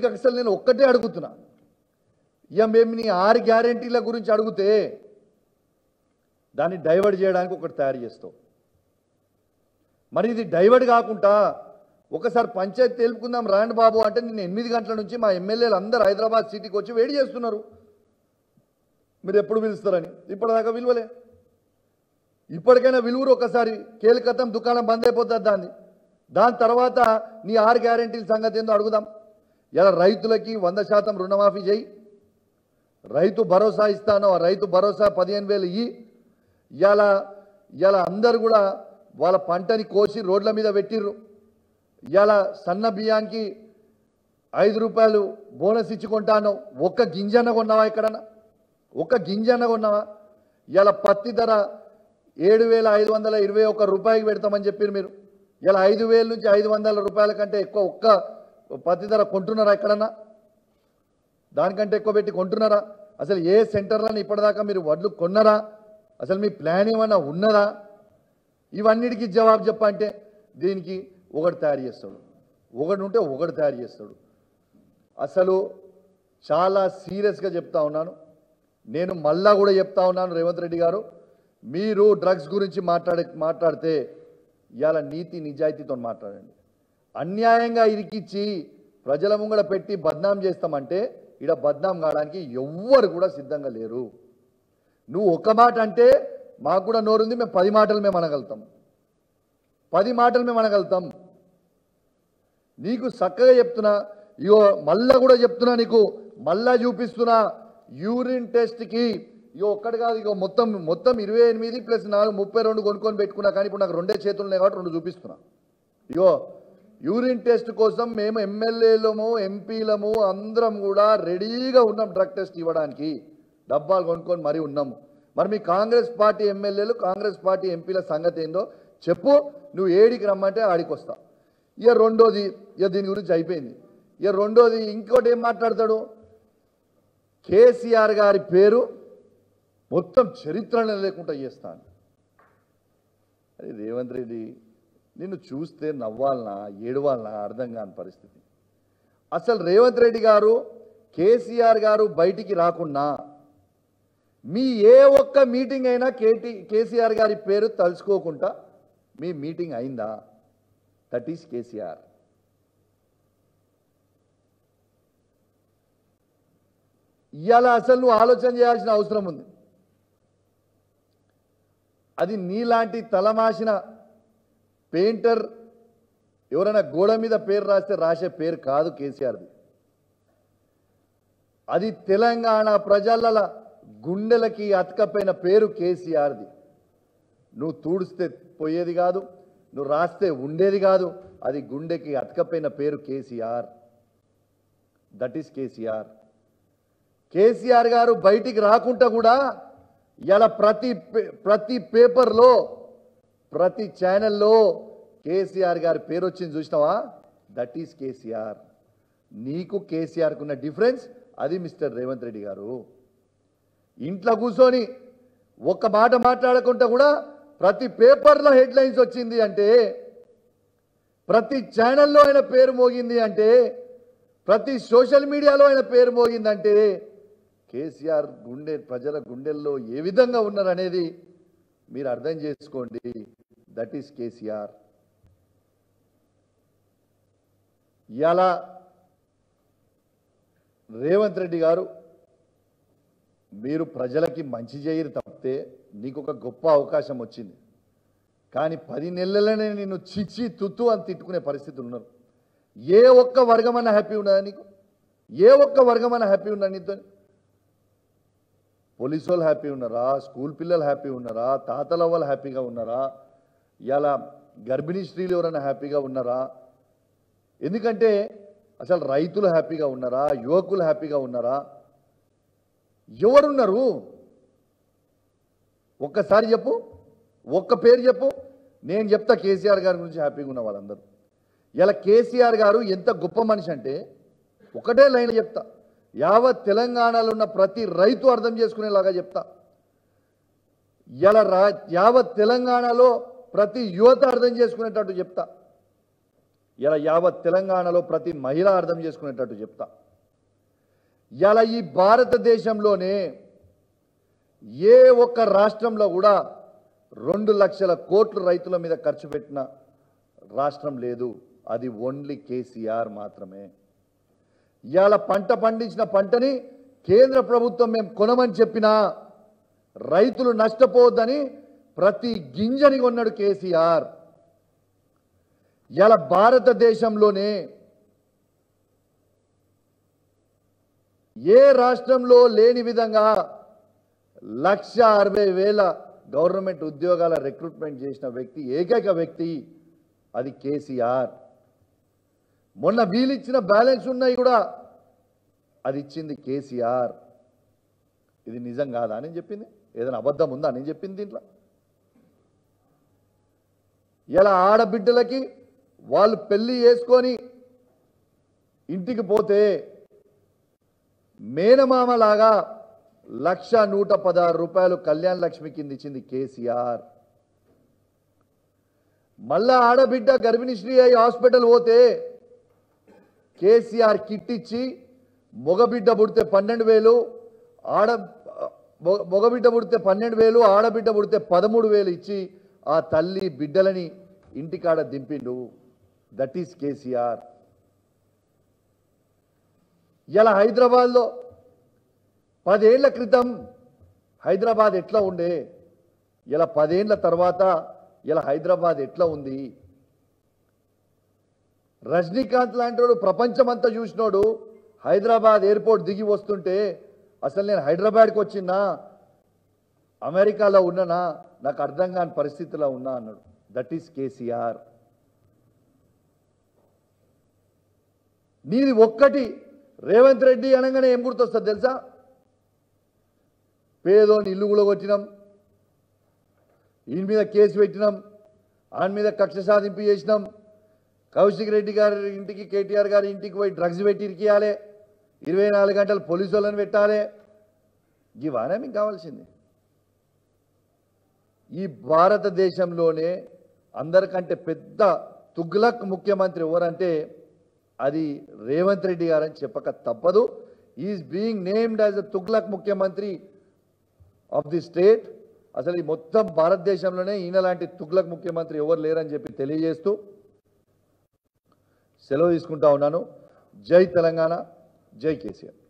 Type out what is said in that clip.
నీకు అసలు నేను ఒక్కటే అడుగుతున్నా ఇక మేము నీ ఆరు గ్యారంటీల గురించి అడిగితే దాన్ని డైవర్ట్ చేయడానికి ఒకటి తయారు చేస్తావు మరి ఇది డైవర్ట్ కాకుండా ఒకసారి పంచాయతీ తెలుపుకుందాం రాండి బాబు అంటే నిన్న ఎనిమిది గంటల నుంచి మా ఎమ్మెల్యేలు అందరూ హైదరాబాద్ సిటీకి వచ్చి వేడి చేస్తున్నారు మీరు ఎప్పుడు పిలుస్తారని ఇప్పటిదాకా విలువలే ఇప్పటికైనా విలువరు ఒకసారి కేలికతం దుకాణం బంద్ అయిపోతుంది దాన్ని దాని తర్వాత నీ ఆరు గ్యారెంటీల సంగతి ఏందో అడుగుదాం ఇలా రైతులకి వంద శాతం రుణమాఫీ చేయి రైతు భరోసా ఇస్తాను ఆ రైతు భరోసా పదిహేను వేలు ఇయ్యి ఇలా ఇలా అందరు కూడా వాళ్ళ పంటని కోసి రోడ్ల మీద పెట్టిర్రు ఇలా సన్న బియ్యానికి ఐదు రూపాయలు బోనస్ ఇచ్చి కొంటాను ఒక్క గింజన్న కొన్నావా ఎక్కడన్నా ఒక్క గింజన్న కొన్నావా ఇలా పత్తి ధర ఏడు వేల ఐదు వందల ఇరవై ఒక్క రూపాయికి పెడతామని చెప్పారు మీరు ఇలా ఐదు వేల నుంచి ఐదు వందల రూపాయల కంటే ఎక్కువ ఒక్క పత్తి ధర కొంటున్నారా ఎక్కడన్నా దానికంటే ఎక్కువ పెట్టి కొంటున్నారా అసలు ఏ సెంటర్లను ఇప్పటిదాకా మీరు వడ్లు కొన్నారా అసలు మీ ప్లాన్ ఏమన్నా ఉన్నదా ఇవన్నిటికీ జవాబు చెప్పంటే దీనికి ఒకటి తయారు చేస్తాడు ఒకటి ఉంటే ఒకటి తయారు చేస్తాడు అసలు చాలా సీరియస్గా చెప్తా ఉన్నాను నేను మళ్ళా కూడా చెప్తా ఉన్నాను రేవంత్ రెడ్డి గారు మీరు డ్రగ్స్ గురించి మాట్లాడే మాట్లాడితే ఇవాళ నీతి నిజాయితీతో మాట్లాడండి అన్యాయంగా ఇరికిచ్చి ప్రజల ముంగడ పెట్టి బద్నాం చేస్తామంటే ఇడ బద్నాం కావడానికి ఎవ్వరు కూడా సిద్ధంగా లేరు నువ్వు ఒక మాట అంటే మాకు కూడా నోరుంది మేము పది మాటలు మేము అనగలుగుతాం పది మాటలు మేము అనగలుగుతాం నీకు చక్కగా చెప్తున్నా ఇగో మళ్ళా కూడా చెప్తున్నా నీకు మళ్ళా చూపిస్తున్నా యూరిన్ టెస్ట్కి ఇగో ఒక్కటి కాదు ఇగో మొత్తం మొత్తం ఇరవై ఎనిమిది ప్లస్ నాలుగు ముప్పై రెండు కొనుక్కొని పెట్టుకున్నా కానీ ఇప్పుడు నాకు రెండే చేతులు ఉన్నాయి కాబట్టి రెండు చూపిస్తున్నా ఇగో యూరిన్ టెస్ట్ కోసం మేము ఎమ్మెల్యేలము ఎంపీలము అందరం కూడా రెడీగా ఉన్నాం డ్రగ్ టెస్ట్ ఇవ్వడానికి డబ్బాలు కొనుక్కొని మరీ ఉన్నాము మరి మీ కాంగ్రెస్ పార్టీ ఎమ్మెల్యేలు కాంగ్రెస్ పార్టీ ఎంపీల సంగతి ఏందో చెప్పు నువ్వు ఏడికి రమ్మంటే ఆడికి వస్తా ఇక రెండోది ఇక దీని గురించి అయిపోయింది ఇక రెండోది ఇంకోటి ఏం మాట్లాడతాడు కేసీఆర్ గారి పేరు మొత్తం చరిత్రనే లేకుండా చేస్తాను అరే రేవంత్ రెడ్డి నిన్ను చూస్తే నవ్వాలనా ఏడవాలనా అర్థం కాని పరిస్థితి అసలు రేవంత్ రెడ్డి గారు కేసీఆర్ గారు బయటికి రాకున్నా మీ ఏ ఒక్క మీటింగ్ అయినా కేటీ కేసీఆర్ గారి పేరు తలుచుకోకుండా మీ మీటింగ్ అయిందా దట్ ఈస్ కేసీఆర్ ఇవాళ అసలు నువ్వు ఆలోచన చేయాల్సిన అవసరం ఉంది అది నీలాంటి తలమాసిన పెయింటర్ ఎవరైనా గోడ మీద పేరు రాస్తే రాసే పేరు కాదు కేసీఆర్ది అది తెలంగాణ ప్రజల గుండెలకి అతకపోయిన పేరు కేసీఆర్ది నువ్వు తూడిస్తే పోయేది కాదు నువ్వు రాస్తే ఉండేది కాదు అది గుండెకి అతకపోయిన పేరు కేసీఆర్ దట్ ఈస్ కేసీఆర్ కేసీఆర్ గారు బయటికి రాకుండా కూడా ఇలా ప్రతి పే- ప్రతి పేపర్లో ప్రతి ఛానల్లో కేసీఆర్ గారి పేరు వచ్చింది చూసినావా దట్ ఈస్ కేసీఆర్ నీకు కేసీఆర్కు ఉన్న డిఫరెన్స్ అది మిస్టర్ రేవంత్ రెడ్డి గారు ఇంట్లో కూర్చొని ఒక్క మాట మాట్లాడకుండా కూడా ప్రతి పేపర్లో హెడ్లైన్స్ వచ్చింది అంటే ప్రతి ఛానల్లో ఆయన పేరు మోగింది అంటే ప్రతి సోషల్ మీడియాలో ఆయన పేరు మోగిందంటే కేసీఆర్ గుండె ప్రజల గుండెల్లో ఏ విధంగా ఉన్నారనేది మీరు అర్థం చేసుకోండి దట్ ఈస్ కేసీఆర్ ఇలా రేవంత్ రెడ్డి గారు మీరు ప్రజలకి మంచి చేయరు తప్పితే నీకు ఒక గొప్ప అవకాశం వచ్చింది కానీ పది నెలలనే నిన్ను చిచ్చి తుత్తు అని తిట్టుకునే పరిస్థితులు ఉన్నారు ఏ ఒక్క వర్గమన్నా హ్యాపీ ఉన్నదా నీకు ఏ ఒక్క వర్గమన్నా హ్యాపీ ఉన్నదా నీతో పోలీసు వాళ్ళు హ్యాపీ ఉన్నారా స్కూల్ పిల్లలు హ్యాపీ ఉన్నారా తాతల వాళ్ళు హ్యాపీగా ఉన్నారా ఇలా గర్భిణీ స్త్రీలు ఎవరైనా హ్యాపీగా ఉన్నారా ఎందుకంటే అసలు రైతులు హ్యాపీగా ఉన్నారా యువకులు హ్యాపీగా ఉన్నారా ఎవరున్నారు ఒక్కసారి చెప్పు ఒక్క పేరు చెప్పు నేను చెప్తా కేసీఆర్ గారి గురించి హ్యాపీగా ఉన్న వాళ్ళందరూ ఇలా కేసీఆర్ గారు ఎంత గొప్ప మనిషి అంటే ఒకటే లైన్ చెప్తా యావత్ తెలంగాణలో ఉన్న ప్రతి రైతు అర్థం చేసుకునేలాగా చెప్తా ఇలా రా యావత్ తెలంగాణలో ప్రతి యువత అర్థం చేసుకునేటట్టు చెప్తా ఇలా యావత్ తెలంగాణలో ప్రతి మహిళ అర్థం చేసుకునేటట్టు చెప్తా ఇలా ఈ భారతదేశంలోనే ఏ ఒక్క రాష్ట్రంలో కూడా రెండు లక్షల కోట్లు రైతుల మీద ఖర్చు పెట్టిన రాష్ట్రం లేదు అది ఓన్లీ కేసీఆర్ మాత్రమే ఇవాళ పంట పండించిన పంటని కేంద్ర ప్రభుత్వం మేము కొనమని చెప్పినా రైతులు నష్టపోవద్దని ప్రతి గింజని కొన్నాడు కేసీఆర్ ఇలా భారతదేశంలోనే ఏ రాష్ట్రంలో లేని విధంగా లక్ష అరవై వేల గవర్నమెంట్ ఉద్యోగాల రిక్రూట్మెంట్ చేసిన వ్యక్తి ఏకైక వ్యక్తి అది కేసీఆర్ మొన్న వీలిచ్చిన బ్యాలెన్స్ ఉన్నాయి కూడా అది ఇచ్చింది కేసీఆర్ ఇది నిజం కాదా అని చెప్పింది ఏదైనా అబద్ధం ఉందా అని చెప్పింది దీంట్లో ఇలా ఆడబిడ్డలకి వాళ్ళు పెళ్లి చేసుకొని ఇంటికి పోతే మేనమామలాగా లక్ష నూట పదహారు రూపాయలు కళ్యాణ్ లక్ష్మి కింద ఇచ్చింది కేసీఆర్ మళ్ళా ఆడబిడ్డ గర్భిణీ శ్రీ అయి హాస్పిటల్ పోతే కేసీఆర్ కిట్ ఇచ్చి మగబిడ్డ పుడితే పన్నెండు వేలు ఆడ మొ- మగబిడ్డ పుడితే పన్నెండు వేలు ఆడబిడ్డ పుడితే పదమూడు వేలు ఇచ్చి ఆ తల్లి బిడ్డలని ఇంటికాడ దింపిండు దట్ ఈస్ కేసీఆర్ ఇలా హైదరాబాద్లో పదేళ్ల క్రితం హైదరాబాద్ ఎట్లా ఉండే ఇలా పదేళ్ల తర్వాత ఇలా హైదరాబాద్ ఎట్లా ఉంది రజనీకాంత్ లాంటి ప్రపంచమంతా చూసినోడు హైదరాబాద్ ఎయిర్పోర్ట్ దిగి వస్తుంటే అసలు నేను హైదరాబాద్కి వచ్చినా అమెరికాలో ఉన్ననా నాకు అర్థం కాని పరిస్థితిలో ఉన్నా అన్నాడు దట్ ఈస్ కేసీఆర్ నీది ఒక్కటి రేవంత్ రెడ్డి అనగానే ఏం గుర్తొస్తుంది తెలుసా పేదోని ఇల్లు కూడా కొట్టినాం ఈయన మీద కేసు పెట్టినాం ఆయన మీద కక్ష సాధింపు చేసినాం కౌశిక్ రెడ్డి గారి ఇంటికి కేటీఆర్ గారి ఇంటికి పోయి డ్రగ్స్ పెట్టి ఇరికియాలి ఇరవై నాలుగు గంటలు పోలీసు వాళ్ళని పెట్టాలి ఇవానే మీకు కావాల్సింది ఈ భారతదేశంలోనే అందరికంటే పెద్ద తుగ్లక్ ముఖ్యమంత్రి ఎవరంటే అది రేవంత్ రెడ్డి గారని చెప్పక తప్పదు is being named as a Tughlaq ముఖ్యమంత్రి ఆఫ్ ది స్టేట్ అసలు ఈ మొత్తం భారతదేశంలోనే ఈయన లాంటి తుగ్లక్ ముఖ్యమంత్రి ఎవరు లేరని చెప్పి తెలియజేస్తూ సెలవు తీసుకుంటా ఉన్నాను జై తెలంగాణ జై కేసీఆర్